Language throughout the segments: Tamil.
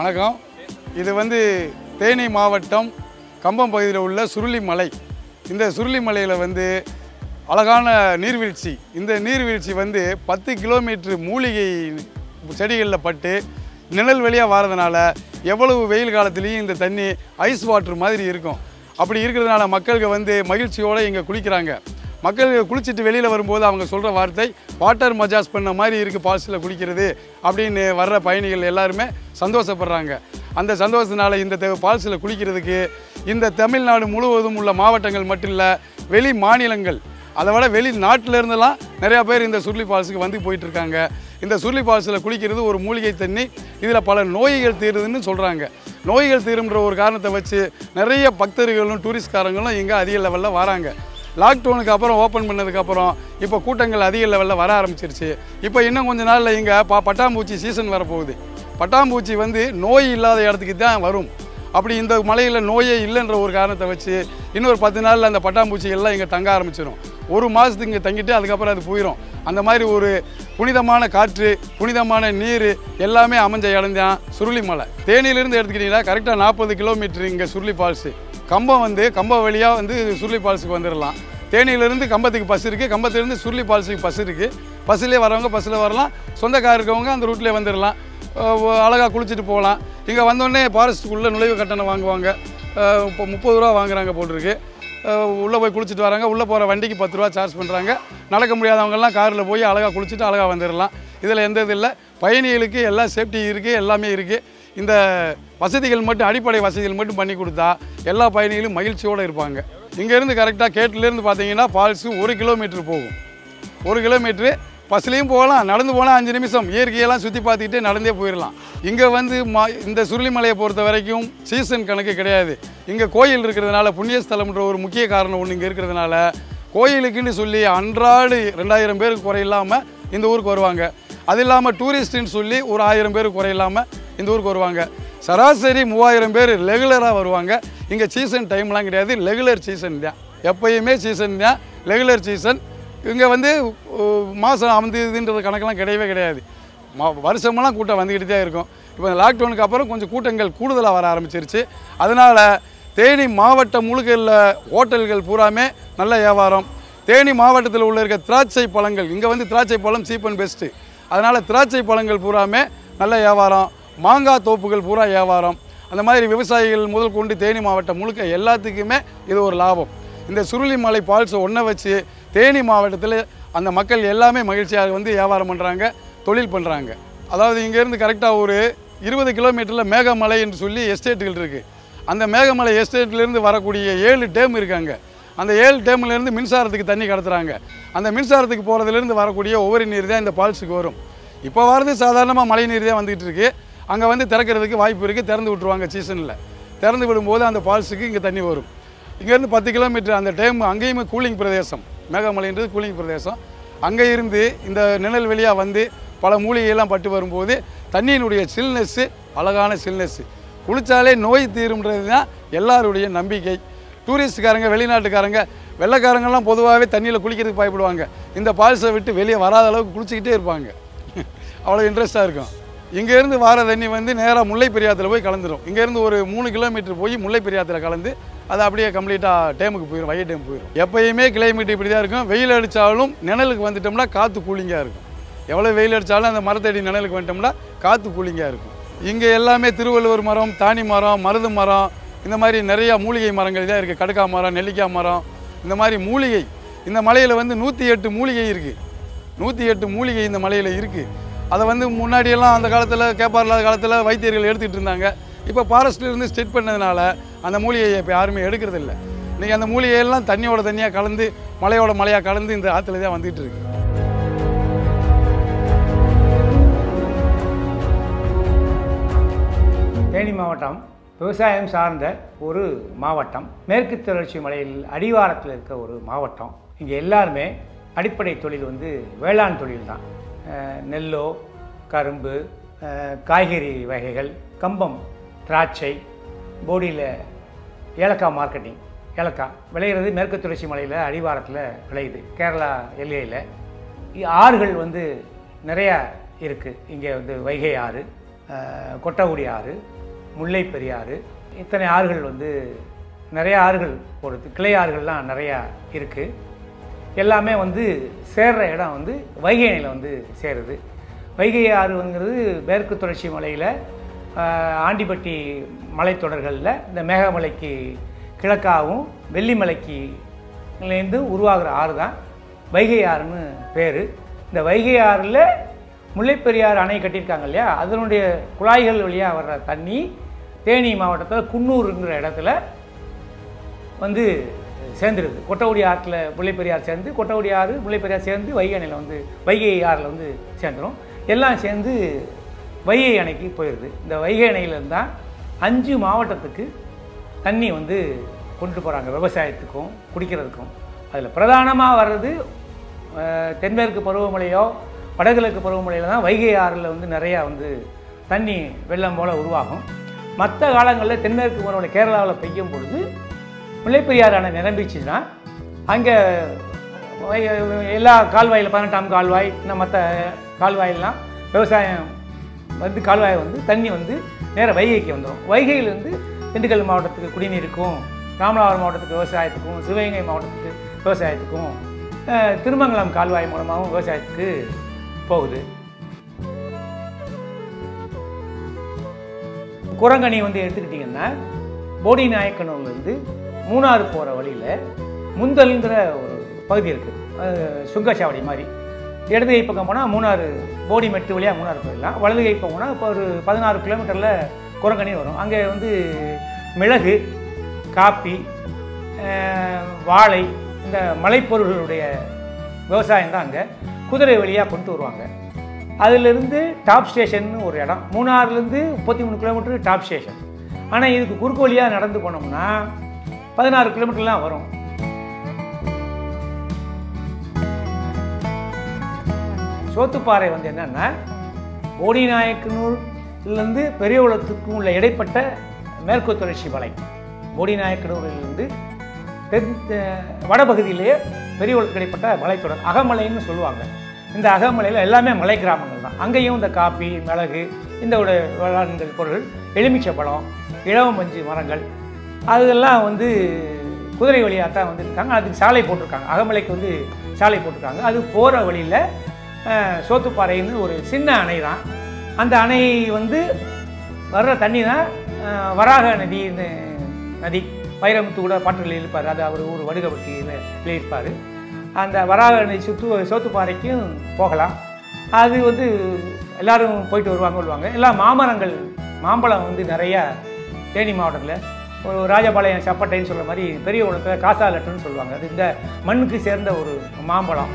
வணக்கம் இது வந்து தேனி மாவட்டம் கம்பம் பகுதியில் உள்ள சுருளி மலை இந்த சுருளி மலையில் வந்து அழகான நீர்வீழ்ச்சி இந்த நீர்வீழ்ச்சி வந்து பத்து கிலோமீட்டர் மூலிகை செடிகளில் பட்டு நிழல் வழியாக வாரதுனால எவ்வளவு வெயில் காலத்துலேயும் இந்த தண்ணி ஐஸ் வாட்டர் மாதிரி இருக்கும் அப்படி இருக்கிறதுனால மக்களுக்கு வந்து மகிழ்ச்சியோடு இங்கே குளிக்கிறாங்க மக்கள் குளிச்சுட்டு வெளியில் வரும்போது அவங்க சொல்கிற வார்த்தை வாட்டர் மஜாஸ் பண்ண மாதிரி இருக்குது ஃபால்ஸில் குளிக்கிறது அப்படின்னு வர்ற பயணிகள் எல்லாருமே சந்தோஷப்படுறாங்க அந்த சந்தோஷத்தினால இந்த ஃபால்ஸில் குளிக்கிறதுக்கு இந்த தமிழ்நாடு முழுவதும் உள்ள மாவட்டங்கள் மட்டும் இல்லை வெளி மாநிலங்கள் அதை விட வெளி நாட்டில இருந்தெல்லாம் நிறையா பேர் இந்த சுருளி ஃபால்ஸுக்கு வந்து போயிட்டு இருக்காங்க இந்த சுருளி ஃபால்ஸில் குளிக்கிறது ஒரு மூலிகை தண்ணி இதில் பல நோய்கள் தீருதுன்னு சொல்கிறாங்க நோய்கள் தீரும்ன்ற ஒரு காரணத்தை வச்சு நிறைய பக்தர்களும் டூரிஸ்ட்காரங்களும் இங்கே அதிக லெவலில் வராங்க லாக்டவுனுக்கு அப்புறம் ஓப்பன் பண்ணதுக்கப்புறம் இப்போ கூட்டங்கள் அதிக லெவலில் வர ஆரம்பிச்சிருச்சு இப்போ இன்னும் கொஞ்ச நாளில் இங்கே பா பட்டாம்பூச்சி சீசன் வரப்போகுது பட்டாம்பூச்சி வந்து நோய் இல்லாத இடத்துக்கு தான் வரும் அப்படி இந்த மலையில் நோயே இல்லைன்ற ஒரு காரணத்தை வச்சு இன்னொரு பத்து நாளில் அந்த பட்டாம்பூச்சி எல்லாம் இங்கே தங்க ஆரம்பிச்சிடும் ஒரு மாதத்துக்கு இங்கே தங்கிட்டு அதுக்கப்புறம் அது போயிடும் அந்த மாதிரி ஒரு புனிதமான காற்று புனிதமான நீர் எல்லாமே அமைஞ்ச இடம் தான் சுருளி மலை தேனியிலிருந்து எடுத்துக்கிட்டிங்கன்னா கரெக்டாக நாற்பது கிலோமீட்டர் இங்கே சுருளி ஃபால்ஸு கம்பம் வந்து கம்பம் வழியாக வந்து சுருளி ஃபால்ஸுக்கு வந்துடலாம் தேனியிலேருந்து கம்பத்துக்கு பஸ் இருக்குது கம்பத்துலேருந்து சுருளி ஃபால்ஸுக்கு பஸ் இருக்குது பஸ்ஸிலே வரவங்க பஸ்ஸில் வரலாம் சொந்த கார் இருக்கவங்க அந்த ரூட்லேயே வந்துடலாம் அழகாக குளிச்சுட்டு போகலாம் இங்கே வந்தோடனே ஃபாரஸ்ட்டுக்குள்ளே நுழைவு கட்டணம் வாங்குவாங்க அஹ் இப்போ முப்பது ரூபா வாங்குறாங்க போட்டிருக்கு உள்ளே போய் குளிச்சுட்டு வராங்க உள்ளே போகிற வண்டிக்கு பத்து ரூபா சார்ஜ் பண்ணுறாங்க நடக்க முடியாதவங்கெல்லாம் காரில் போய் அழகாக குளிச்சுட்டு அழகாக வந்துடலாம் இதில் எந்த இது இல்லை பயணிகளுக்கு எல்லாம் சேஃப்டி இருக்குது எல்லாமே இருக்குது இந்த வசதிகள் மட்டும் அடிப்படை வசதிகள் மட்டும் பண்ணி கொடுத்தா எல்லா பயணிகளும் மகிழ்ச்சியோடு இருப்பாங்க இங்கேருந்து கரெக்டாக கேட்டிலேருந்து பார்த்தீங்கன்னா ஃபால்ஸு ஒரு கிலோமீட்டர் போகும் ஒரு கிலோமீட்ரு பஸ்லேயும் போகலாம் நடந்து போனால் அஞ்சு நிமிஷம் இயற்கையெல்லாம் சுற்றி பார்த்துக்கிட்டு நடந்தே போயிடலாம் இங்கே வந்து மா இந்த சுருளிமலையை பொறுத்த வரைக்கும் சீசன் கணக்கு கிடையாது இங்கே கோயில் இருக்கிறதுனால புண்ணியஸ்தலம்ன்ற ஒரு முக்கிய காரணம் ஒன்று இங்கே இருக்கிறதுனால கோயிலுக்குன்னு சொல்லி அன்றாடு ரெண்டாயிரம் பேருக்கு குறையில்லாமல் இந்த ஊருக்கு வருவாங்க அது இல்லாமல் டூரிஸ்ட்டுன்னு சொல்லி ஒரு ஆயிரம் பேருக்கு குறையில்லாமல் இந்த ஊருக்கு வருவாங்க சராசரி மூவாயிரம் பேர் ரெகுலராக வருவாங்க இங்கே சீசன் டைம்லாம் கிடையாது ரெகுலர் சீசன் தான் எப்பயுமே சீசன் தான் ரெகுலர் சீசன் இங்கே வந்து மாதம் அமர்ந்ததுன்றது கணக்கெல்லாம் கிடையவே கிடையாது மா வருஷமெல்லாம் கூட்டம் வந்துக்கிட்டு தான் இருக்கும் இப்போ இந்த லாக்டவுனுக்கு அப்புறம் கொஞ்சம் கூட்டங்கள் கூடுதலாக வர ஆரம்பிச்சிருச்சு அதனால் தேனி மாவட்டம் முழுக்க உள்ள ஹோட்டல்கள் பூராமே நல்ல வியாபாரம் தேனி மாவட்டத்தில் உள்ள இருக்க திராட்சை பழங்கள் இங்கே வந்து திராட்சை பழம் சீப் அண்ட் பெஸ்ட்டு அதனால் திராட்சை பழங்கள் பூராமே நல்ல வியாபாரம் மாங்காய் தோப்புகள் பூரா வியாபாரம் அந்த மாதிரி விவசாயிகள் முதல் கொண்டு தேனி மாவட்டம் முழுக்க எல்லாத்துக்குமே இது ஒரு லாபம் இந்த சுருளிமலை ஃபால்ஸை ஒன்றை வச்சு தேனி மாவட்டத்தில் அந்த மக்கள் எல்லாமே மகிழ்ச்சியாக வந்து வியாபாரம் பண்ணுறாங்க தொழில் பண்ணுறாங்க அதாவது இங்கேருந்து கரெக்டாக ஒரு இருபது கிலோமீட்டரில் மேகமலை என்று சொல்லி எஸ்டேட்டுகள் இருக்குது அந்த மேகமலை எஸ்டேட்லேருந்து வரக்கூடிய ஏழு டேம் இருக்காங்க அந்த ஏழு டேம்லேருந்து மின்சாரத்துக்கு தண்ணி கடத்துறாங்க அந்த மின்சாரத்துக்கு போகிறதுலேருந்து வரக்கூடிய ஒவ்வொரு நீர் தான் இந்த ஃபால்ஸுக்கு வரும் இப்போ வரது சாதாரணமாக மழை நீர் தான் வந்துகிட்டு இருக்கு அங்கே வந்து திறக்கிறதுக்கு வாய்ப்பு இருக்குது திறந்து விட்ருவாங்க சீசனில் திறந்து விடும்போது அந்த ஃபால்ஸுக்கு இங்கே தண்ணி வரும் இங்கேருந்து பத்து கிலோமீட்டர் அந்த டைம் அங்கேயுமே கூலிங் பிரதேசம் மேகமலைன்றது கூலிங் பிரதேசம் அங்கே இருந்து இந்த நிழல் வெளியாக வந்து பல மூலிகையெல்லாம் பட்டு வரும்போது தண்ணியினுடைய சில்னஸ்ஸு அழகான சில்னஸ்ஸு குளித்தாலே நோய் தீரும்ன்றது தான் எல்லாருடைய நம்பிக்கை டூரிஸ்ட்டுக்காரங்க வெளிநாட்டுக்காரங்க வெள்ளைக்காரங்கெல்லாம் பொதுவாகவே தண்ணியில் குளிக்கிறதுக்கு பயப்படுவாங்க இந்த ஃபால்ஸை விட்டு வெளியே வராத அளவுக்கு குளிச்சுக்கிட்டே இருப்பாங்க அவ்வளோ இன்ட்ரெஸ்ட்டாக இருக்கும் இங்கேருந்து வார தண்ணி வந்து நேராக முல்லை பெரியாத்தில் போய் கலந்துரும் இங்கேருந்து ஒரு மூணு கிலோமீட்டர் போய் முல்லை பெரியாத்தில் கலந்து அது அப்படியே கம்ப்ளீட்டாக டேமுக்கு போயிடும் வைகை டேம் போயிடும் எப்பயுமே கிளைமேட் இப்படி தான் இருக்கும் வெயில் அடித்தாலும் நிழலுக்கு வந்துட்டோம்னா காற்று கூலிங்காக இருக்கும் எவ்வளோ வெயில் அடித்தாலும் அந்த மரத்தடி நிழலுக்கு வந்துட்டோம்னா காற்று கூலிங்காக இருக்கும் இங்கே எல்லாமே திருவள்ளுவர் மரம் தானி மரம் மருது மரம் இந்த மாதிரி நிறையா மூலிகை மரங்கள் தான் இருக்குது கடுக்கா மரம் நெல்லிக்காய் மரம் இந்த மாதிரி மூலிகை இந்த மலையில் வந்து நூற்றி எட்டு மூலிகை இருக்குது நூற்றி எட்டு மூலிகை இந்த மலையில் இருக்குது அதை வந்து முன்னாடியெல்லாம் அந்த காலத்தில் கேப்பார் இல்லாத காலத்தில் வைத்தியர்கள் எடுத்துகிட்டு இருந்தாங்க இப்போ ஃபாரஸ்ட்ல இருந்து ஸ்டெட் பண்ணதுனால அந்த மூலிகையை இப்போ யாருமே எடுக்கிறது இல்லை இன்றைக்கி அந்த மூலிகையெல்லாம் தண்ணியோட தண்ணியாக கலந்து மலையோட மலையாக கலந்து இந்த ஆற்றுல தான் வந்துகிட்டு இருக்கு தேனி மாவட்டம் விவசாயம் சார்ந்த ஒரு மாவட்டம் மேற்கு தொடர்ச்சி மலையில் அடிவாரத்தில் இருக்க ஒரு மாவட்டம் இங்கே எல்லாருமே அடிப்படை தொழில் வந்து வேளாண் தொழில் தான் அஹ் நெல்லோ கரும்பு அஹ் காய்கறி வகைகள் கம்பம் திராட்சை போடியில் ஏலக்காய் மார்க்கெட்டிங் ஏலக்காய் விளையிறது மேற்கு தொடர்ச்சி மலையில் அடிவாரத்தில் விளையுது கேரளா எல்லையில் ஆறுகள் வந்து நிறையா இருக்குது இங்கே வந்து வைகை ஆறு அஹ், கொட்டகுடி ஆறு முல்லை பெரியாறு இத்தனை ஆறுகள் வந்து நிறைய ஆறுகள் போடுது கிளை ஆறுகள்லாம் நிறையா இருக்குது எல்லாமே வந்து சேர்ற இடம் வந்து வைகை அணையில் வந்து சேருது வைகை ஆறுங்கிறது மேற்கு தொடர்ச்சி மலையில் ஆண்டிப்பட்டி மலைத்தொடர்களில் இந்த மேகமலைக்கு கிழக்காகவும் வெள்ளிமலைக்கு இருந்து உருவாகிற ஆறு தான் வைகை ஆறுன்னு பேர் இந்த வைகை ஆறில் முல்லைப்பெரியாறு அணை கட்டியிருக்காங்க இல்லையா அதனுடைய குழாய்கள் வழியாக வர்ற தண்ணி தேனி மாவட்டத்தில் குன்னூருங்கிற இடத்துல வந்து சேர்ந்துருது கொட்டகுடி ஆற்றில் முல்லைப்பெரியார் சேர்ந்து கொட்டகுடி ஆறு முல்லைப்பெரியார் சேர்ந்து வைகை அணையில் வந்து வைகை ஆறில் வந்து சேர்ந்துடும் எல்லாம் சேர்ந்து வைகை அணைக்கு போயிடுது இந்த வைகை அணையிலேருந்து தான் அஞ்சு மாவட்டத்துக்கு தண்ணி வந்து கொண்டு போகிறாங்க விவசாயத்துக்கும் குடிக்கிறதுக்கும் அதில் பிரதானமாக வர்றது அஹ், தென்மேற்கு பருவமழையோ வடகிழக்கு பருவமழையில் தான் வைகை ஆறில் வந்து நிறையா வந்து தண்ணி வெள்ளம் போல் உருவாகும் மற்ற காலங்களில் தென்மேற்கு பருவமழை கேரளாவில் பெய்யும் பொழுது முல்லைப்பெரியாறு அணை நிரம்பிச்சுன்னா அங்கே எல்லா கால்வாயில் பதினெட்டாம் கால்வாய் இன்னும் மற்ற கால்வாயெல்லாம் விவசாயம் வந்து கால்வாய் வந்து தண்ணி வந்து நேராக வைகைக்கு வந்துடும் வைகையிலேருந்து திண்டுக்கல் மாவட்டத்துக்கு குடிநீருக்கும் ராமநாதபுரம் மாவட்டத்துக்கு விவசாயத்துக்கும் சிவகங்கை மாவட்டத்துக்கு விவசாயத்துக்கும் அஹ், திருமங்கலம் கால்வாய் மூலமாகவும் விவசாயத்துக்கு போகுது குரங்கணி வந்து எடுத்துக்கிட்டிங்கன்னா போடி நாயக்கனூர்லேருந்து மூணாறு போகிற வழியில் முந்தல்ங்கிற ஒரு பகுதி இருக்குது சுங்கச்சாவடி மாதிரி இடது கை பக்கம் போனால் மூணாறு போடி மெட்டு வழியாக மூணாறு போயிடலாம் வலது கை பக்கம் போனால் இப்போ ஒரு பதினாறு கிலோமீட்டரில் குரங்கணி வரும் அங்கே வந்து மிளகு காப்பி அஹ், வாழை இந்த மலைப்பொருள்களுடைய விவசாயம் தான் அங்கே குதிரை வழியாக கொண்டு வருவாங்க அதிலிருந்து டாப் ஸ்டேஷன் ஒரு இடம் மூணாறுலேருந்து முப்பத்தி மூணு கிலோமீட்டர் டாப் ஸ்டேஷன் ஆனால் இதுக்கு குறுக்கு வழியாக நடந்து போனோம்னா பதினாறு கிலோமீட்டர்லாம் வரும் சோத்துப்பாறை வந்து என்னன்னா போடிநாயக்கனூர்லேருந்து பெரியகுளத்துக்கும் உள்ள இடைப்பட்ட மேற்கு தொடர்ச்சி மலை போடிநாயக்கனூரிலிருந்து தென் அஹ், வடபகுதியிலேயே பெரியகுளத்துக்கு இடைப்பட்ட மலைத்தொடர் அகமலைன்னு சொல்லுவாங்க இந்த அகமலையில் எல்லாமே மலை கிராமங்கள் தான் அங்கேயும் இந்த காப்பி மிளகு இந்த ஒரு வேளாண்கள் பொருள் எலுமிச்சை பழம் இளவம் மஞ்சு மரங்கள் அதெல்லாம் வந்து குதிரை வழியாக தான் வந்துருக்காங்க அதுக்கு சாலை போட்டிருக்காங்க அகமலைக்கு வந்து சாலை போட்டிருக்காங்க அது போகிற வழியில் சோத்துப்பாறைன்னு ஒரு சின்ன அணை தான் அந்த அணை வந்து வர்ற தண்ணி தான் அஹ், வராக நதின்னு நதி வைரமுத்து கூட பாட்டுகள் எழுப்பார் அது அவர் ஊர் வடுகப்பட்டியில் எழுதியிருப்பார் அந்த வராக நதி சுற்று சோத்துப்பாறைக்கும் போகலாம் அது வந்து எல்லாரும் போயிட்டு வருவாங்க வருவாங்க எல்லாம் மாமரங்கள் மாம்பழம் வந்து நிறையா தேனி மாவட்டத்தில் ஒரு ராஜபாளையம் சப்பட்டைன்னு சொல்கிற மாதிரி பெரிய உலகத்தில் காசா லட்டுன்னு சொல்லுவாங்க அது இந்த மண்ணுக்கு சேர்ந்த ஒரு மாம்பழம்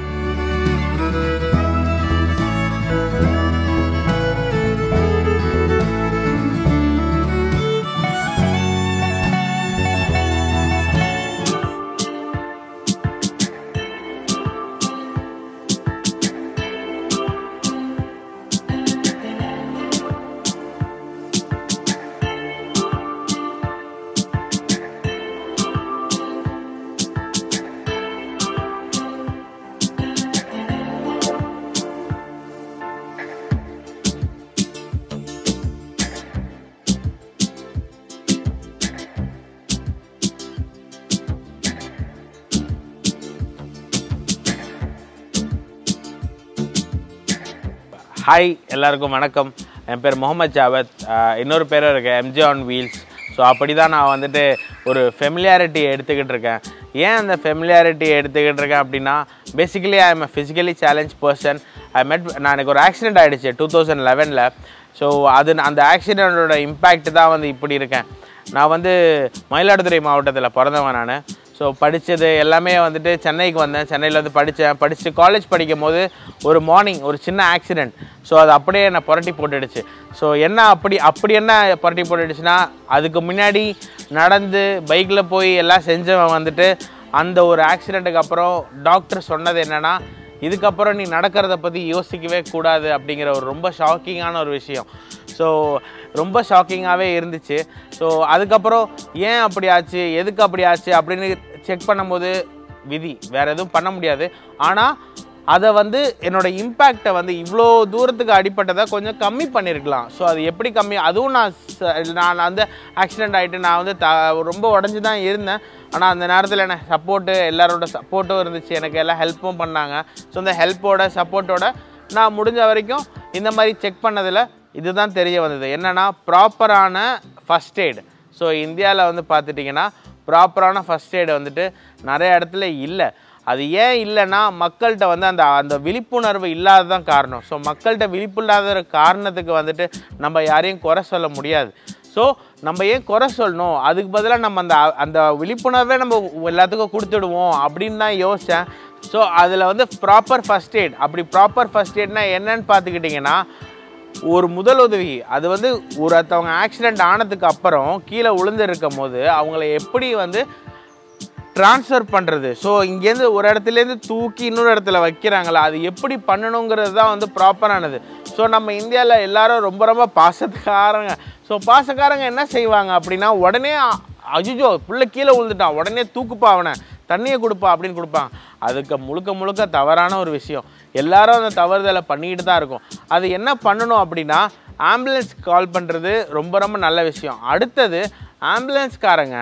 ஹாய் எல்லாருக்கும் வணக்கம் என் பேர் முகமது ஜாவத் ஆஹ் இன்னொரு பேர் இருக்கு எம்ஜி ஆன் வீல்ஸ் ஸோ அப்படி தான் நான் வந்துட்டு ஒரு ஃபெமிலியாரிட்டி எடுத்துக்கிட்டு இருக்கேன் ஏன் அந்த ஃபெமிலியாரிட்டி எடுத்துக்கிட்டு இருக்கேன் அப்படின்னா basically I am a physically challenge person I met நான் எனக்கு ஒரு ஆக்சிடென்ட் ஆகிடுச்சு டூ தௌசண்ட் லெவனில் ஸோ அது அந்த ஆக்சிடெண்ட்டோட இம்பேக்ட் தான் வந்து இப்படி இருக்கேன் நான் வந்து மயிலாடுதுறை மாவட்டத்தில் பிறந்தவன் நான் ஸோ படித்தது எல்லாமே வந்துட்டு சென்னைக்கு வந்தேன் சென்னையில் வந்து படித்தேன் படிச்சுட்டு காலேஜ் படிக்கும் போது ஒரு மார்னிங் ஒரு சின்ன ஆக்சிடெண்ட் ஸோ அது அப்படியே என்னை புரட்டி போட்டுடுச்சு ஸோ என்ன அப்படி அப்படி என்ன புரட்டி போட்டுடுச்சுன்னா அதுக்கு முன்னாடி நடந்து பைக்கில் போய் எல்லாம் செஞ்சவன் வந்துட்டு அந்த ஒரு ஆக்சிடெண்ட்டுக்கு அப்புறம் டாக்டர் சொன்னது என்னென்னா இதுக்கப்புறம் நீ நடக்கிறத பற்றி யோசிக்கவே கூடாது அப்படிங்கிற ஒரு ரொம்ப ஷாக்கிங்கான ஒரு விஷயம் ஸோ ரொம்ப ஷாக்கிங்காகவே இருந்துச்சு ஸோ அதுக்கப்புறம் ஏன் அப்படி ஆச்சு எதுக்கு அப்படி ஆச்சு அப்படின்னு செக் பண்ணும்போது விதி வேறு எதுவும் பண்ண முடியாது ஆனால் அதை வந்து என்னோட இம்பேக்டை வந்து இவ்வளோ தூரத்துக்கு அடிப்பட்டதை கொஞ்சம் கம்மி பண்ணியிருக்கலாம் ஸோ அது எப்படி கம்மி அதுவும் நான் ச- நான் வந்து ஆக்சிடென்ட் ஆகிட்டு நான் வந்து த ரொம்ப உடஞ்சி தான் இருந்தேன் ஆனால் அந்த நேரத்தில் எனக்கு சப்போர்ட்டு எல்லாரோட சப்போர்ட்டும் இருந்துச்சு எனக்கு எல்லாம் ஹெல்ப்பும் பண்ணாங்க ஸோ அந்த ஹெல்ப்போட சப்போர்ட்டோட நான் முடிஞ்ச வரைக்கும் இந்த மாதிரி செக் பண்ணதில் இதுதான் தெரிய வந்தது என்னென்னா ப்ராப்பரான ஃபஸ்ட் எய்டு ஸோ இந்தியாவில் வந்து பார்த்துட்டிங்கன்னா ப்ராப்பரான ஃபஸ்ட் எய்டு வந்துட்டு நிறைய இடத்துல இல்லை அது ஏன் இல்லைன்னா மக்கள்கிட்ட வந்து அந்த அந்த விழிப்புணர்வு இல்லாததான் காரணம் ஸோ மக்கள்கிட்ட விழிப்பு இல்லாத காரணத்துக்கு வந்துட்டு நம்ம யாரையும் குறை சொல்ல முடியாது ஸோ நம்ம ஏன் குறை சொல்லணும் அதுக்கு பதிலாக நம்ம அந்த அந்த விழிப்புணர்வே நம்ம எல்லாத்துக்கும் கொடுத்துடுவோம் அப்படின்னு தான் யோசித்தேன் ஸோ அதில் வந்து ப்ராப்பர் ஃபஸ்ட் எய்ட் அப்படி ப்ராப்பர் ஃபஸ்ட் எய்ட்னா என்னன்னு பார்த்துக்கிட்டிங்கன்னா ஒரு முதலுதவி அது வந்து ஒருத்தவங்க ஆக்சிடெண்ட் ஆனதுக்கு அப்புறம் கீழே விழுந்து இருக்கும் போது அவங்கள எப்படி வந்து ட்ரான்ஸ்ஃபர் பண்ணுறது ஸோ இங்கேருந்து ஒரு இடத்துலேருந்து தூக்கி இன்னொரு இடத்துல வைக்கிறாங்களா அது எப்படி பண்ணணுங்கிறது தான் வந்து ப்ராப்பரானது ஸோ நம்ம இந்தியாவில் எல்லாரும் ரொம்ப ரொம்ப பாசத்துக்காரங்க ஸோ பாசக்காரங்க என்ன செய்வாங்க அப்படின்னா உடனே அஜிஜோ புள்ள கீழே விழுந்துட்டான் உடனே தூக்குப்பா அவனை தண்ணியை கொடுப்பா அப்படின்னு கொடுப்பாங்க அதுக்கு முழுக்க முழுக்க தவறான ஒரு விஷயம் எல்லாரும் அந்த தவறுதலை பண்ணிக்கிட்டு தான் இருக்கும் அது என்ன பண்ணணும் அப்படின்னா ஆம்புலன்ஸ் கால் பண்ணுறது ரொம்ப ரொம்ப நல்ல விஷயம் அடுத்தது ஆம்புலன்ஸ்காரங்க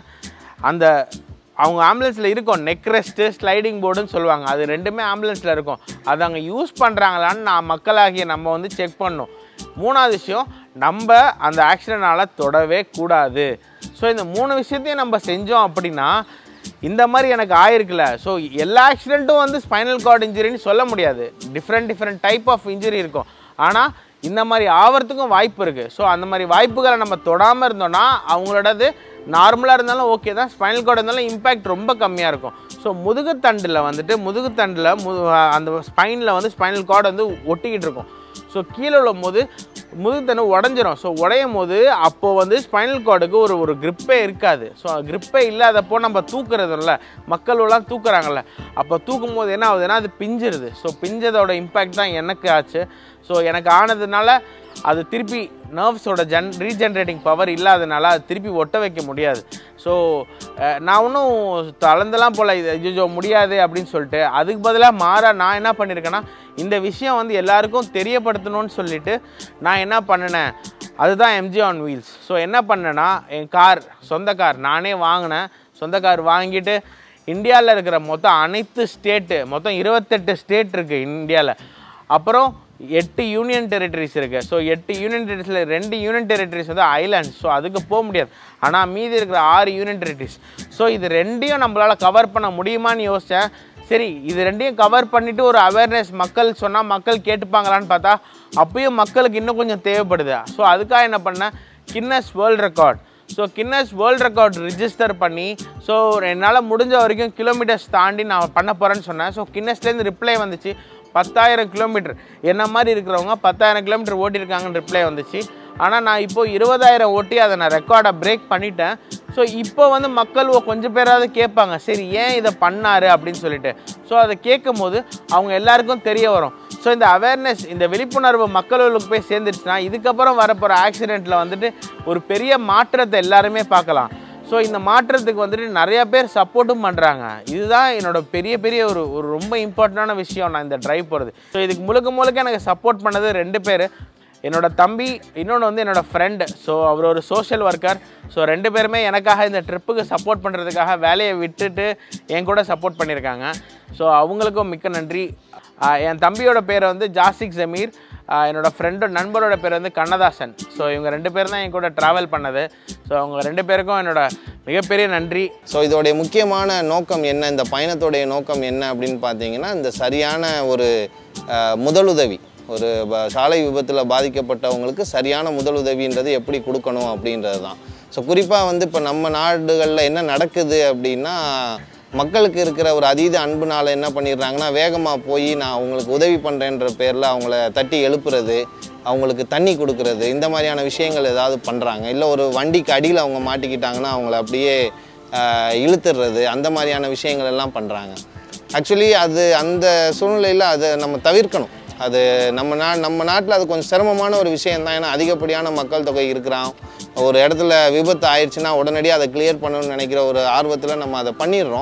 அந்த அவங்க ஆம்புலன்ஸில் இருக்கும் நெக் ரெஸ்ட்டு ஸ்லைடிங் போர்டுன்னு சொல்லுவாங்க அது ரெண்டுமே ஆம்புலன்ஸில் இருக்கும் அது அங்கே யூஸ் பண்ணுறாங்களான்னு நான் மக்களாகிய நம்ம வந்து செக் பண்ணணும் மூணாவது விஷயம் நம்ம அந்த ஆக்சிடென்டால் தொடவே கூடாது ஸோ இந்த மூணு விஷயத்தையும் நம்ம செஞ்சோம் அப்படின்னா இந்த மாதிரி எனக்கு ஆயிருக்குல்ல ஸோ எல்லா ஆக்சிடெண்ட்டும் வந்து ஸ்பைனல் கார்டு இன்ஜுரின்னு சொல்ல முடியாது different different type of injury இருக்கும் ஆனால் இந்த மாதிரி ஆவறதுக்கும் வாய்ப்பு இருக்குது ஸோ அந்த மாதிரி வாய்ப்புகளை நம்ம தொடாமல் இருந்தோம்னா அவங்களோடது நார்மலாக இருந்தாலும் ஓகே தான் ஸ்பைனல் கார்டு இருந்தாலும் இம்பேக்ட் ரொம்ப கம்மியாக இருக்கும் ஸோ முதுகுத்தண்டில் வந்துட்டு முதுகுத்தண்டில் மு அந்த ஸ்பைனில் வந்து ஸ்பைனல் கார்டு வந்து ஒட்டிக்கிட்டு இருக்கும் ஸோ கீழே விழும்போது முதுகுத்தண்டு உடஞ்சிரும் ஸோ உடையும் போது அப்போது வந்து ஸ்பைனல் கார்டுக்கு ஒரு ஒரு grip-ஏ இருக்காது ஸோ grip-ஏ இல்லாதப்போ நம்ம தூக்குறதில்ல மக்கள் எல்லாம் தூக்குறாங்கல்ல அப்போ தூக்கும் போது என்ன ஆகுதுன்னா அது பிஞ்சிருது ஸோ பிஞ்சதோட இம்பேக்ட் தான் எனக்கு ஆச்சு ஸோ எனக்கு ஆனதுனால அது திருப்பி நர்வ்ஸோட ஜென் ரீஜென்ரேட்டிங் பவர் இல்லாதனால அது திருப்பி ஒட்ட வைக்க முடியாது ஸோ நான் ஒன்றும் தளர்ந்தெல்லாம் போல இது ஐயோ முடியாது அப்படின்னு சொல்லிட்டு அதுக்கு பதிலாக மாறா நான் என்ன பண்ணியிருக்கேன்னா இந்த விஷயம் வந்து எல்லாருக்கும் தெரியப்படுத்தணும்னு சொல்லிட்டு நான் என்ன பண்ணினேன் அதுதான் எம்ஜி ஆன் வீல்ஸ் ஸோ என்ன பண்ணேன்னா என் கார் சொந்த கார் நானே வாங்கினேன் சொந்த கார் வாங்கிட்டு இந்தியாவில் இருக்கிற மொத்தம் அனைத்து ஸ்டேட்டு மொத்தம் இருபத்தெட்டு ஸ்டேட் இருக்குது இந்தியாவில் அப்புறம் எட்டு யூனியன் டெரிட்டரிஸ் இருக்குது ஸோ எட்டு யூனியன் டெரிட்டரிஸில் ரெண்டு யூனியன் டெரிட்டரிஸ் வந்து ஐலாண்ட்ஸ் ஸோ அதுக்கு போக முடியாது ஆனால் மீதி இருக்கிற ஆறு யூனியன் டெரிட்டரிஸ் ஸோ இது ரெண்டையும் நம்மளால் கவர் பண்ண முடியுமான்னு யோசித்தேன் சரி இது ரெண்டையும் கவர் பண்ணிவிட்டு ஒரு அவேர்னஸ் மக்கள் சொன்னால் மக்கள் கேட்டுப்பாங்களான்னு பார்த்தா அப்பயும் மக்களுக்கு இன்னும் கொஞ்சம் தேவைப்படுது ஸோ அதுக்காக என்ன பண்ணேன் Guinness world record so Guinness world record register பண்ணி ஸோ என்னால் முடிஞ்ச வரைக்கும் கிலோமீட்டர்ஸ் தாண்டி நான் பண்ண போகிறேன்னு சொன்னேன் ஸோ கின்னஸ்லேருந்து ரிப்ளை வந்துச்சு பத்தாயிரம் கிலோமீட்டர் என்ன மாதிரி இருக்கிறவங்க பத்தாயிரம் கிலோமீட்டர் ஓட்டியிருக்காங்கன்னு ரிப்ளை வந்துச்சு ஆனால் நான் இப்போ இருபதாயிரம் ஓட்டி அதை நான் ரெக்கார்டை பிரேக் பண்ணிட்டேன் ஸோ இப்போ வந்து மக்கள் ஒ- கொஞ்சம் பேராவது கேட்பாங்க சரி ஏன் இதை பண்ணாரு அப்படின்னு சொல்லிட்டு ஸோ அதை கேட்கும் போது அவங்க எல்லாருக்கும் தெரிய வரும் ஸோ இந்த அவேர்னஸ் இந்த விழிப்புணர்வு மக்களுக்கு போய் சேர்ந்துருச்சுன்னா இதுக்கப்புறம் வரப்போகிற ஆக்சிடெண்ட்டில் வந்துட்டு ஒரு பெரிய மாற்றத்தை எல்லாருமே பார்க்கலாம் ஸோ இந்த மாற்றத்துக்கு வந்துட்டு நிறைய பேர் சப்போர்ட்டும் பண்ணுறாங்க இதுதான் என்னோட பெரிய பெரிய ஒரு ஒரு ரொம்ப இம்பார்ட்டண்டான விஷயம் நான் இந்த ட்ரைவ் போகிறது ஸோ இதுக்கு முழுக்க முழுக்க எனக்கு சப்போர்ட் பண்ணது ரெண்டு பேர் என்னோட தம்பி இன்னொன்று வந்து என்னோட ஃப்ரெண்டு ஸோ அவர் ஒரு சோஷியல் ஒர்க்கர் ஸோ ரெண்டு பேருமே எனக்காக இந்த ட்ரிப்புக்கு சப்போர்ட் பண்ணுறதுக்காக வேலையை விட்டுட்டு என் கூட சப்போர்ட் பண்ணியிருக்காங்க ஸோ அவங்களுக்கும் மிக்க நன்றி ஆஹ் என் தம்பியோட பேர் வந்து ஜாசிக் ஜமீர் ஆஹ் என்னோட ஃப்ரெண்டு நண்பரோட பேர் வந்து கண்ணதாசன் ஸோ இவங்க ரெண்டு பேரும் தான் என் கூட ட்ராவல் பண்ணது ஸோ அவங்க ரெண்டு பேருக்கும் என்னோட மிகப்பெரிய நன்றி ஸோ இதோடைய முக்கியமான நோக்கம் என்ன இந்த பயணத்தோடைய நோக்கம் என்ன அப்படின்னு பார்த்தீங்கன்னா இந்த சரியான ஒரு அஹ், முதலுதவி ஒரு ப- சாலை விபத்தில் பாதிக்கப்பட்டவங்களுக்கு சரியான முதலுதவின்றது எப்படி கொடுக்கணும் அப்படின்றது தான் ஸோ குறிப்பாக வந்து இப்போ நம்ம நாடுகளில் என்ன நடக்குது அப்படின்னா மக்களுக்கு இருக்கிற ஒரு அதீத அன்புனால என்ன பண்ணிடுறாங்கன்னா வேகமாக போய் நான் அவங்களுக்கு உதவி பண்ணுறேன்ற பேரில் அவங்கள தட்டி எழுப்புறது அவங்களுக்கு தண்ணி கொடுக்கறது இந்த மாதிரியான விஷயங்கள் ஏதாவது பண்ணுறாங்க இல்லை ஒரு வண்டிக்கு அடியில் அவங்க மாட்டிக்கிட்டாங்கன்னா அவங்கள அப்படியே ஆஹ், இழுத்துடுறது அந்த மாதிரியான விஷயங்கள் எல்லாம் பண்ணுறாங்க ஆக்சுவலி அது அந்த சூழ்நிலையில் அதை நம்ம தவிர்க்கணும் அது நம்ம நா நம்ம நாட்டில் அது கொஞ்சம் சிரமமான ஒரு விஷயம் தான் ஏன்னா அதிகப்படியான மக்கள் தொகை இருக்கிறான் ஒரு இடத்துல விபத்து ஆயிடுச்சுன்னா உடனடியாக அதை கிளியர் பண்ணணும்னு நினைக்கிற ஒரு ஆர்வத்தில் நம்ம அதை பண்ணிடுறோம்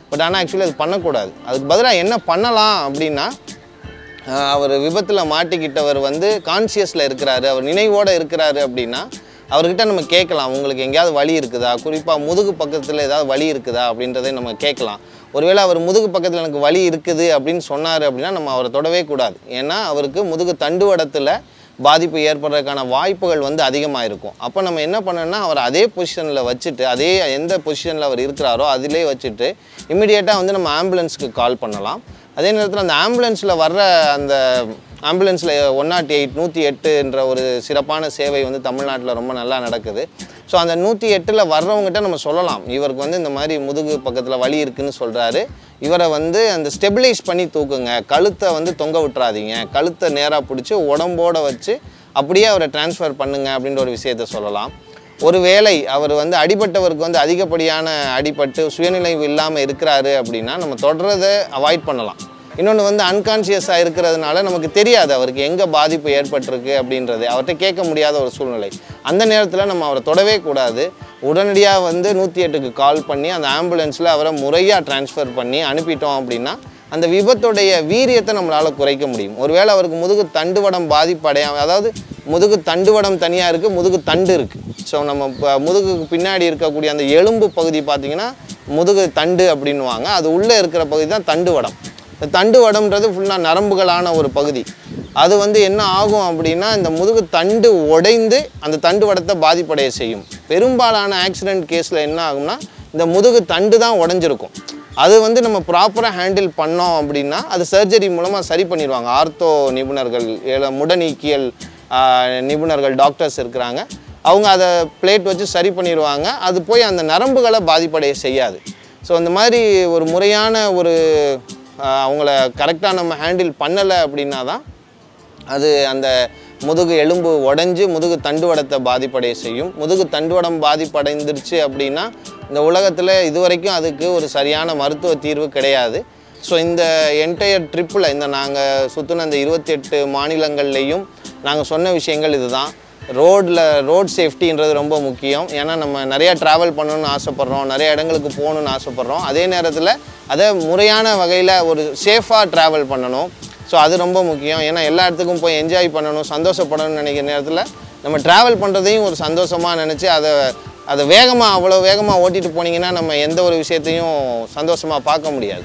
பட் ஆனால் ஆக்சுவலி அது பண்ணக்கூடாது அதுக்கு பதிலாக என்ன பண்ணலாம் அப்படின்னா ஆஹ் அவர் விபத்தில் மாட்டிக்கிட்டவர் வந்து கான்சியஸில் இருக்கிறாரு அவர் நினைவோடு இருக்கிறாரு அப்படின்னா அவர்கிட்ட நம்ம கேட்கலாம் உங்களுக்கு எங்கேயாவது வலி இருக்குதா குறிப்பாக முதுகு பக்கத்தில் ஏதாவது வலி இருக்குதா அப்படின்றதை நம்ம கேட்கலாம் ஒருவேளை அவர் முதுகு பக்கத்தில் எனக்கு வலி இருக்குது அப்படின்னு சொன்னார் அப்படின்னா நம்ம அவரை தொடவே கூடாது ஏன்னா அவருக்கு முதுகு தண்டுவடத்தில் பாதிப்பு ஏற்படுறதுக்கான வாய்ப்புகள் வந்து அதிகமாக இருக்கும் அப்போ நம்ம என்ன பண்ணணும்னா அவர் அதே பொசிஷனில் வச்சுட்டு அதே எந்த பொசிஷனில் அவர் இருக்கிறாரோ அதிலே வச்சுட்டு இமிடியேட்டாக வந்து நம்ம ஆம்புலன்ஸ்க்கு கால் பண்ணலாம் அதே நேரத்தில் அந்த ஆம்புலன்ஸில் வர்ற அந்த ஆம்புலன்ஸில் ஒன் நாட் எயிட் நூற்றி எட்டுன்ற ஒரு சிறப்பான சேவை வந்து தமிழ்நாட்டில் ரொம்ப நல்லா நடக்குது ஸோ அந்த நூற்றி எட்டில் வர்றவங்ககிட்ட நம்ம சொல்லலாம் இவருக்கு வந்து இந்த மாதிரி முதுகு பக்கத்தில் வலி இருக்குன்னு சொல்கிறாரு இவரை வந்து அந்த ஸ்டெபிலைஸ் பண்ணி தூக்குங்க கழுத்தை வந்து தொங்க விட்டுறாதீங்க கழுத்தை நேராக பிடிச்சி உடம்போட வச்சு அப்படியே அவரை ட்ரான்ஸ்ஃபர் பண்ணுங்க அப்படின்ற ஒரு விஷயத்த சொல்லலாம் ஒருவேளை அவர் வந்து அடிபட்டவருக்கு வந்து அதிகப்படியான அடிபட்டு சுயநிலை இல்லாமல் இருக்கிறாரு அப்படின்னா நம்ம தொடர்றதை அவாய்ட் பண்ணலாம் இன்னொன்று வந்து அன்கான்சியஸாக இருக்கிறதுனால நமக்கு தெரியாது அவருக்கு எங்கே பாதிப்பு ஏற்பட்டிருக்கு அப்படின்றது அவர்கிட்ட கேட்க முடியாத ஒரு சூழ்நிலை அந்த நேரத்தில் நம்ம அவரை தொடவே கூடாது உடனடியாக வந்து நூற்றி எட்டுக்கு கால் பண்ணி அந்த ஆம்புலன்ஸில் அவரை முறையாக ட்ரான்ஸ்ஃபர் பண்ணி அனுப்பிட்டோம் அப்படின்னா அந்த விபத்துடைய வீரியத்தை நம்மளால் குறைக்க முடியும் ஒருவேளை அவருக்கு முதுகு தண்டுவடம் பாதிப்பு அடையாம அதாவது முதுகு தண்டுவடம் தனியாக இருக்குது முதுகு தண்டு இருக்குது ஸோ நம்ம இப்போ முதுகுக்கு பின்னாடி இருக்கக்கூடிய அந்த எலும்பு பகுதி பார்த்திங்கன்னா முதுகு தண்டு அப்படின்னுவாங்க அது உள்ளே இருக்கிற பகுதி தான் தண்டுவடம் இந்த தண்டுவடம்ன்றது ஃபுல்லாக நரம்புகளான ஒரு பகுதி அது வந்து என்ன ஆகும் அப்படின்னா இந்த முதுகு தண்டு உடைந்து அந்த தண்டுவடத்தை பாதிப்படைய செய்யும் பெரும்பாலான ஆக்சிடென்ட் கேஸில் என்ன ஆகும்னா இந்த முதுகு தண்டு தான் உடஞ்சிருக்கும் அது வந்து நம்ம ப்ராப்பராக ஹேண்டில் பண்ணோம் அப்படின்னா அது சர்ஜரி மூலமாக சரி பண்ணிடுவாங்க ஆர்த்தோ நிபுணர்கள் ஏல- முடநீக்கியல் ஆஹ், நிபுணர்கள் டாக்டர்ஸ் இருக்கிறாங்க அவங்க அதை பிளேட் வச்சு சரி பண்ணிடுவாங்க அது போய் அந்த நரம்புகளை பாதிப்படைய செய்யாது ஸோ அந்த மாதிரி ஒரு முறையான ஒரு ஆஹ், அவங்கள கரெக்டாக நம்ம ஹேண்டில் பண்ணலை அப்படின்னா தான் அது அந்த முதுகு எலும்பு உடைஞ்சு முதுகு தண்டுவடத்தை பாதிப்படைய செய்யும் முதுகு தண்டுவடம் பாதிப்படைந்துருச்சு அப்படின்னா இந்த உலகத்தில் இதுவரைக்கும் அதுக்கு ஒரு சரியான மருத்துவ தீர்வு கிடையாது ஸோ இந்த என்டையர் ட்ரிப்பில் இந்த நாங்கள் சுற்றின இந்த இருபத்தெட்டு மாநிலங்கள்லேயும் நாங்கள் சொன்ன விஷயங்கள் இதுதான் ரோடில் ரோட் சேஃப்டின்றது ரொம்ப முக்கியம் ஏன்னா நம்ம நிறையா ட்ராவல் பண்ணணும்னு ஆசைப்பட்றோம் நிறைய இடங்களுக்கு போகணுன்னு ஆசைப்பட்றோம் அதே நேரத்தில் அதை முறையான வகையில் ஒரு சேஃபாக ட்ராவல் பண்ணணும் ஸோ அது ரொம்ப முக்கியம் ஏன்னா எல்லா இடத்துக்கும் போய் என்ஜாய் பண்ணணும் சந்தோஷப்படணும்னு நினைக்கிற நேரத்தில் நம்ம ட்ராவல் பண்ணுறதையும் ஒரு சந்தோஷமாக நினச்சி அதை அதை வேகமாக அவ்வளோ வேகமாக ஓட்டிட்டு போனீங்கன்னா நம்ம எந்த ஒரு விஷயத்தையும் சந்தோஷமாக பார்க்க முடியாது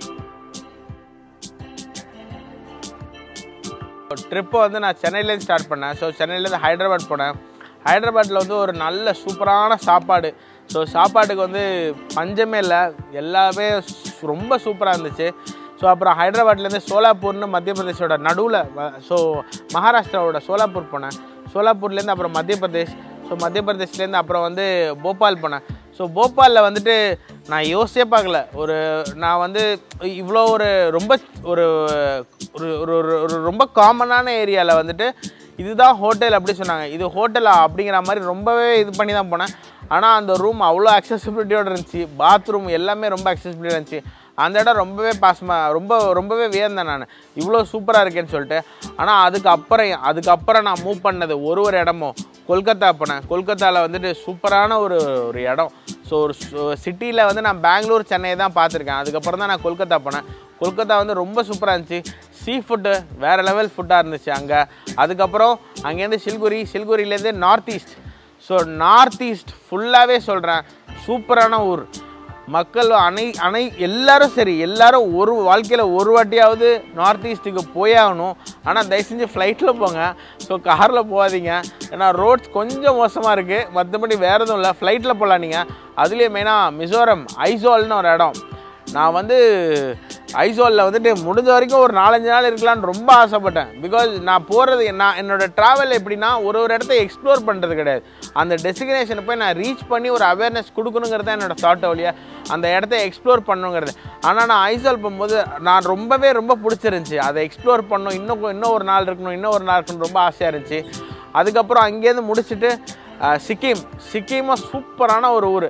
ட்ரிப்பை வந்து நான் சென்னையிலேருந்து ஸ்டார்ட் பண்ணேன் ஸோ சென்னையிலேருந்து ஹைதராபாத் போனேன் ஹைதராபாத்தில் வந்து ஒரு நல்ல சூப்பரான சாப்பாடு ஸோ சாப்பாட்டுக்கு வந்து பஞ்சமே இல்லை எல்லாமே சு- ரொம்ப சூப்பராக இருந்துச்சு ஸோ அப்புறம் ஹைதராபாத்லேருந்து சோலாப்பூர்னு மத்திய பிரதேஷோட நடுவில் ஸோ மகாராஷ்டிராவோட சோலாப்பூர் போனேன் சோலாப்பூர்லேருந்து அப்புறம் மத்திய பிரதேஷ் ஸோ மத்திய பிரதேஷ்லேருந்து அப்புறம் வந்து போபால் போனேன் ஸோ போபாலில் வந்துட்டு நான் யோசிச்சே பார்க்கல ஒரு நான் வந்து இவ்வளோ ஒரு ரொம்ப ஒரு ஒரு ஒரு ஒரு- ஒரு ரொம்ப காமனான ஏரியாவில் வந்துட்டு இதுதான் ஹோட்டல் அப்படி சொன்னாங்க இது ஹோட்டலா அப்படிங்கிற மாதிரி ரொம்பவே இது பண்ணி தான் போனேன் ஆனால் அந்த ரூம் அவ்வளோ அக்சசிபிலிட்டியோடு இருந்துச்சு பாத்ரூம் எல்லாமே ரொம்ப அக்சசிபிலிட்டியாக இருந்துச்சு அந்த இடம் ரொம்பவே பாசமாக ரொம்ப ரொம்பவே வியந்தேன் நான் இவ்வளோ சூப்பராக இருக்கேன்னு சொல்லிட்டு ஆனால் அதுக்கப்புறம் அதுக்கப்புறம் நான் மூவ் பண்ணது ஒரு ஒரு இடமும் கொல்கத்தா போனேன் கொல்கத்தாவில் வந்துட்டு சூப்பரான ஒரு ஒரு இடம் ஸோ ஒரு சிட்டியில் வந்து நான் பெங்களூர் சென்னை தான் பார்த்துருக்கேன் அதுக்கப்புறம் தான் நான் கொல்கத்தா போனேன் கொல்கத்தா வந்து ரொம்ப சூப்பராக இருந்துச்சு சீ ஃபுட்டு வேறு லெவல் ஃபுட்டாக இருந்துச்சு அங்கே அதுக்கப்புறம் அங்கேருந்து சில்குரி சில்குரியிலேருந்து north east so north east ஃபுல்லாகவே சொல்கிறேன் சூப்பரான ஊர் மக்கள் அனை அனை எல்லாரும் சரி எல்லாரும் ஒரு வாழ்க்கையில் ஒரு வாட்டியாவது நார்த் ஈஸ்ட்டுக்கு போயாகணும் ஆனால் தயவு செஞ்சு ஃப்ளைட்டில் போங்க ஸோ காரில் போகாதீங்க ஏன்னா ரோட்ஸ் கொஞ்சம் மோசமாக இருக்குது மற்றபடி வேறு எதுவும் இல்லை ஃப்ளைட்டில் போகலாம் நீங்கள் அதுலேயே மெயினாக மிசோரம் ஐசோல்னு ஒரு இடம் நான் வந்து ஐசோலில் வந்துட்டு முடிஞ்ச வரைக்கும் ஒரு நாலஞ்சு நாள் இருக்கலாம்னு ரொம்ப ஆசைப்பட்டேன் பிகாஸ் நான் போகிறது நான் என்னோட ட்ராவல் எப்படின்னா ஒரு ஒரு இடத்த எக்ஸ்ப்ளோர் பண்ணுறது கிடையாது அந்த டெஸ்டினேஷனை போய் நான் ரீச் பண்ணி ஒரு அவேர்னஸ் கொடுக்கணுங்கிறது தான் என்னோட தாட் வழியா அந்த இடத்த எக்ஸ்ப்ளோர் பண்ணணுங்கிறது ஆனால் நான் ஐசோல் போகும்போது நான் ரொம்பவே ரொம்ப பிடிச்சிருந்துச்சி அதை எக்ஸ்ப்ளோர் பண்ணணும் இன்னும் கொ- இன்னும் ஒரு நாள் இருக்கணும் இன்னும் ஒரு நாள் இருக்கணும் ரொம்ப ஆசையாக இருந்துச்சு அதுக்கப்புறம் அங்கேருந்து முடிச்சுட்டு அஹ், சிக்கிம் சிக்கிமும் சூப்பரான ஒரு ஊர்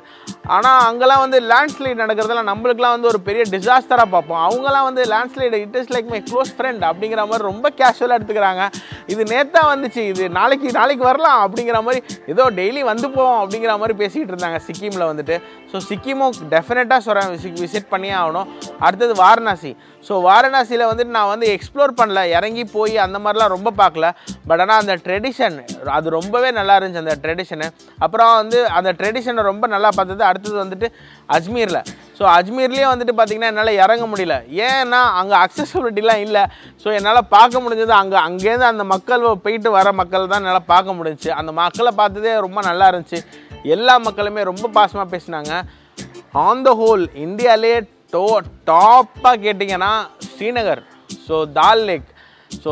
ஆனால் அங்கெல்லாம் வந்து லேண்ட்ஸ்லைட் நடக்கிறதெல்லாம் நம்மளுக்குலாம் வந்து ஒரு பெரிய டிசாஸ்டராக பார்ப்போம் அவங்கலாம் வந்து landslide it is like my close friend அப்படிங்கிற மாதிரி ரொம்ப கேஷுவலாக எடுத்துக்கிறாங்க இது நேத்தா வந்துச்சு இது நாளைக்கு நாளைக்கு வரலாம் அப்படிங்கிற மாதிரி ஏதோ டெய்லி வந்து போவோம் அப்படிங்கிற மாதிரி பேசிகிட்டு இருந்தாங்க சிக்கிமில் வந்துட்டு ஸோ சிக்கிமும் டெஃபினட்டாக சொல்கிறேன் விசிட் விசிட் பண்ணியே ஆகணும் அடுத்தது வாரணாசி ஸோ வாரணாசியில் வந்துட்டு நான் வந்து எக்ஸ்ப்ளோர் பண்ணல இறங்கி போய் அந்த மாதிரிலாம் ரொம்ப பார்க்கல பட் ஆனால் அந்த ட்ரெடிஷன் அது ரொம்பவே நல்லா இருந்துச்சு அந்த ட்ரெடிஷனு அப்புறம் வந்து அந்த ட்ரெடிஷனை ரொம்ப நல்லா பார்த்தது அடுத்தது வந்துட்டு அஜ்மீரில் ஸோ அஜ்மீர்லேயே வந்துட்டு பார்த்திங்கன்னா என்னால் இறங்க முடியல ஏன்னா அங்கே அக்சசிபிலிட்டிலாம் இல்லை ஸோ என்னால் பார்க்க முடிஞ்சது அங்கே அங்கேருந்து அந்த மக்கள் போயிட்டு வர மக்கள் தான் என்னால் பார்க்க முடிஞ்சுச்சு அந்த மக்களை பார்த்ததே ரொம்ப நல்லா இருந்துச்சு எல்லா மக்களுமே ரொம்ப பாசமாக பேசினாங்க ஆன் த ஹோல் இந்தியாவிலே டோ டாப்பாக கேட்டிங்கன்னா Srinagar so Dal lake so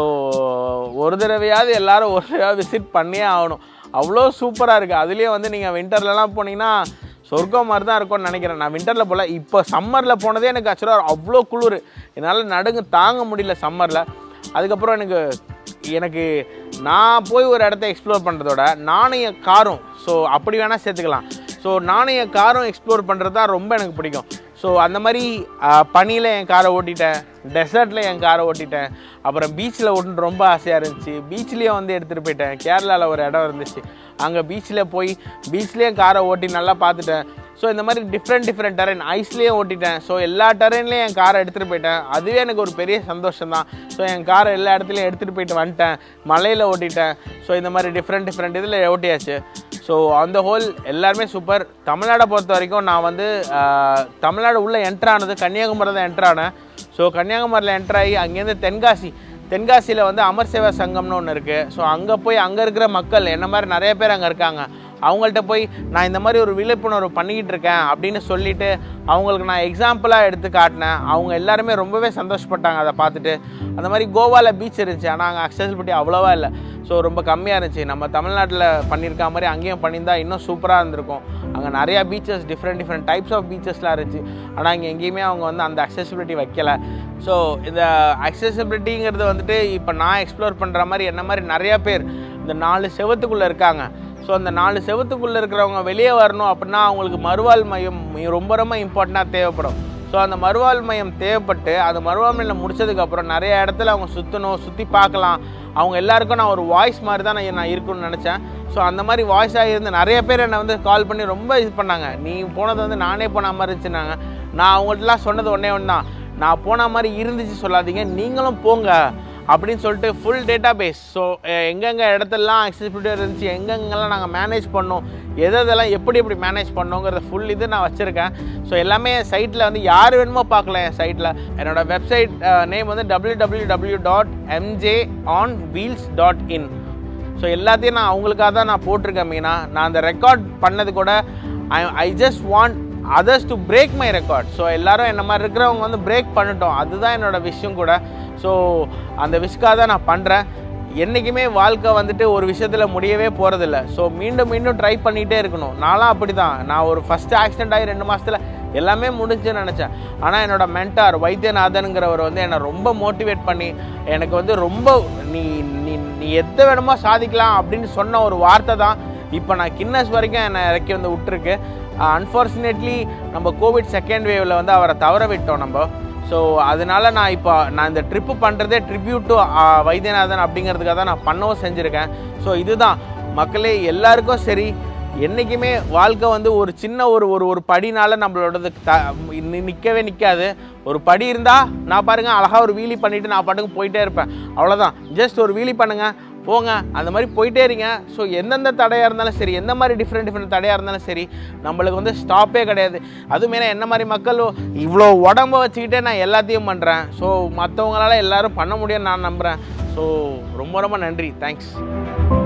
ஒரு தடவையாவது எல்லாரும் ஒரு தடவை விசிட் பண்ணியே ஆகணும் அவ்வளோ சூப்பராக இருக்குது அதுலேயே வந்து நீங்கள் வின்டர்லலாம் போனீங்கன்னா சொர்க்கம் மாதிரி தான் இருக்கும்னு நினைக்கிறேன் நான் வின்டரில் போகல இப்போ சம்மரில் போனதே எனக்கு ஆக்சுவலாக அவ்வளோ குளிர் என்னால் நடுங்க தாங்க முடியல சம்மரில் அதுக்கப்புறம் எனக்கு எனக்கு நான் போய் ஒரு இடத்த எக்ஸ்ப்ளோர் பண்ணுறதோட நானும் என் காரும் ஸோ அப்படி வேணால் சேர்த்துக்கலாம் ஸோ நானும் என் காரும் எக்ஸ்ப்ளோர் பண்ணுறது தான் ரொம்ப எனக்கு பிடிக்கும் ஸோ அந்த மாதிரி பனியில் என் காரை ஓட்டிட்டேன் டெசர்ட்டில் என் காரை ஓட்டிட்டேன் அப்புறம் பீச்சில் ஓட்டுன்னு ரொம்ப ஆசையாக இருந்துச்சு பீச்லேயே வந்து எடுத்துகிட்டு போயிட்டேன் கேரளாவில் ஒரு இடம் இருந்துச்சு அங்கே பீச்சில் போய் பீச்லேயே காரை ஓட்டி நல்லா பார்த்துட்டேன் ஸோ இந்த மாதிரி டிஃப்ரெண்ட் டிஃப்ரெண்ட் டெரெயின் ஐஸ்லேயே ஓட்டிட்டேன் ஸோ எல்லா டெரெயின்லேயும் என் காரை எடுத்துகிட்டு போயிட்டேன் அதுவே எனக்கு ஒரு பெரிய சந்தோஷம் தான் ஸோ என் காரை எல்லா இடத்துலையும் எடுத்துகிட்டு போயிட்டு வந்துட்டேன் மலையில் ஓட்டிட்டேன் ஸோ இந்த மாதிரி டிஃப்ரெண்ட் டிஃப்ரெண்ட் இதில் ஓட்டியாச்சு ஸோ அந்த ஹோல் எல்லாருமே சூப்பர் தமிழ்நாடை பொறுத்த வரைக்கும் நான் வந்து ஆஹ், தமிழ்நாடு உள்ளே என்ட்ரு ஆனது கன்னியாகுமரி தான் என்ட்ரு ஆனேன் ஸோ கன்னியாகுமரியில் என்ட்ரு ஆகி அங்கேருந்து தென்காசி தென்காசியில் வந்து அமர் சேவா சங்கம்னு ஒன்று இருக்குது ஸோ அங்கே போய் அங்கே இருக்கிற மக்கள் என்ன மாதிரி நிறைய பேர் அங்கே இருக்காங்க அவங்கள்ட்ட போய் நான் இந்த மாதிரி ஒரு விழிப்புணர்வு பண்ணிக்கிட்டு இருக்கேன் அப்படின்னு சொல்லிட்டு அவங்களுக்கு நான் எக்ஸாம்பிளாக எடுத்து காட்டினேன் அவங்க எல்லாருமே ரொம்பவே சந்தோஷப்பட்டாங்க அதை பார்த்துட்டு அந்த மாதிரி கோவாவில் பீச் இருந்துச்சு ஆனால் அங்கே அக்சசிபிலிட்டி அவ்வளோவா இல்லை ஸோ ரொம்ப கம்மியாக இருந்துச்சு நம்ம தமிழ்நாட்டில் பண்ணியிருக்க மாதிரி அங்கேயும் பண்ணியிருந்தா இன்னும் சூப்பராக இருந்திருக்கும் அங்கே நிறையா beaches different different types of பீச்சஸ்லாம் இருந்துச்சு ஆனால் இங்கே எங்கேயுமே அவங்க வந்து அந்த அக்சசிபிலிட்டி வைக்கல ஸோ இந்த அக்சசிபிலிட்டிங்கிறது வந்துட்டு இப்போ நான் எக்ஸ்ப்ளோர் பண்ணுற மாதிரி என்ன மாதிரி நிறையா பேர் இந்த நாலு செவத்துக்குள்ளே இருக்காங்க ஸோ அந்த நாலு செவத்துக்குள்ளே இருக்கிறவங்க வெளியே வரணும் அப்படின்னா அவங்களுக்கு மறுவாழ் மையம் ரொம்ப ரொம்ப இம்பார்ட்டண்ட்டாக தேவைப்படும் ஸோ அந்த மறுவாழ் மையம் தேவைப்பட்டு அந்த மறுவாழ் மையம் முடிச்சதுக்கப்புறம் நிறைய இடத்துல அவங்க சுற்றணும் சுற்றி பார்க்கலாம் அவங்க எல்லாருக்கும் நான் ஒரு வாய்ஸ் மாதிரி தான் நான் நான் இருக்கணும்னு நினச்சேன் ஸோ அந்த மாதிரி வாய்ஸாக இருந்து நிறைய பேர் என்னை வந்து கால் பண்ணி ரொம்ப இது பண்ணாங்க நீ போனது வந்து நானே போன மாதிரி இருந்துச்சுன்னாங்க நான் அவங்கள்ட்டலாம் சொன்னது ஒன்றே ஒன்று தான் நான் போன மாதிரி இருந்துச்சு சொல்லாதீங்க நீங்களும் போங்க அப்படின்னு சொல்லிட்டு ஃபுல் டேட்டா பேஸ் ஸோ எங்கெங்கே இடத்துலலாம் அக்சசிபிலிட்டி இருந்துச்சு எங்கெங்கெல்லாம் நாங்கள் மேனேஜ் பண்ணோம் எது எதெல்லாம் எப்படி எப்படி மேனேஜ் பண்ணோங்கிறத ஃபுல் இது நான் வச்சுருக்கேன் ஸோ எல்லாமே சைட்டில் வந்து யார் வேணுமோ பார்க்கலாம் என் சைட்டில் என்னோட வெப்சைட் நேம் வந்து W W W dot MJ on wheels dot in so எல்லாத்தையும் நான் அவங்களுக்காக தான் நான் போட்டிருக்கேன் மெயினாக நான் அந்த ரெக்கார்ட் பண்ணது கூட I I just want others to break my record so எல்லாரும் என்ன மாதிரி இருக்கிறவங்க வந்து பிரேக் பண்ணிட்டோம் அதுதான் என்னோட விஷயம் கூட ஸோ அந்த விஷயக்காக தான் நான் பண்ணுறேன் என்றைக்குமே வாழ்க்கை வந்துட்டு ஒரு விஷயத்தில் முடியவே போகிறதில்ல ஸோ மீண்டும் மீண்டும் ட்ரை பண்ணிகிட்டே இருக்கணும் நான்லாம் அப்படி தான் நான் ஒரு ஃபஸ்ட்டு ஆக்சிடென்ட் ஆகி ரெண்டு மாதத்தில் எல்லாமே முடிஞ்சுன்னு நினச்சேன் ஆனால் என்னோட மென்டார் வைத்தியநாதனுங்கிறவர் வந்து என்னை ரொம்ப மோட்டிவேட் பண்ணி எனக்கு வந்து ரொம்ப நீ நீ நீ எதை வேணுமோ சாதிக்கலாம் அப்படின்னு சொன்ன ஒரு வார்த்தை தான் இப்போ நான் கின்னஸ் வரைக்கும் என்னை இறக்கி வந்து விட்டுருக்கு அன்ஃபார்ச்சுனேட்லி நம்ம கோவிட் செகண்ட் வேவில் வந்து அவரை தவற விட்டோம் நம்ம ஸோ அதனால நான் இப்போ நான் இந்த ட்ரிப்பு பண்ணுறதே ட்ரிபியூட் டு வைத்தியநாதன் அப்படிங்கிறதுக்காக தான் நான் பண்ணவும் செஞ்சுருக்கேன் ஸோ இதுதான் மக்களே எல்லாருக்கும் சரி என்றைக்குமே வாழ்க்கை வந்து ஒரு சின்ன ஒரு ஒரு ஒரு படினால நம்மளோடது த நிற்கவே நிற்காது ஒரு படி இருந்தால் நான் பாருங்க அழகாக ஒரு வீலி பண்ணிவிட்டு நான் பாட்டுக்கு போயிட்டே இருப்பேன் அவ்வளோதான் ஜஸ்ட் ஒரு வீலி பண்ணுங்கள் போங்க அந்த மாதிரி போயிட்டே இருங்க ஸோ எந்தெந்த தடையாக இருந்தாலும் சரி எந்த மாதிரி டிஃப்ரெண்ட் டிஃப்ரெண்ட் தடையாக இருந்தாலும் சரி நம்மளுக்கு வந்து ஸ்டாப்பே கிடையாது அதுவும் என்ன மாதிரி மக்கள் இவ்வளோ உடம்ப வச்சுக்கிட்டே நான் எல்லாத்தையும் பண்ணுறேன் ஸோ மற்றவங்களால எல்லாரும் பண்ண முடியும்னு நான் நம்புகிறேன் ஸோ ரொம்ப ரொம்ப நன்றி தேங்க்ஸ்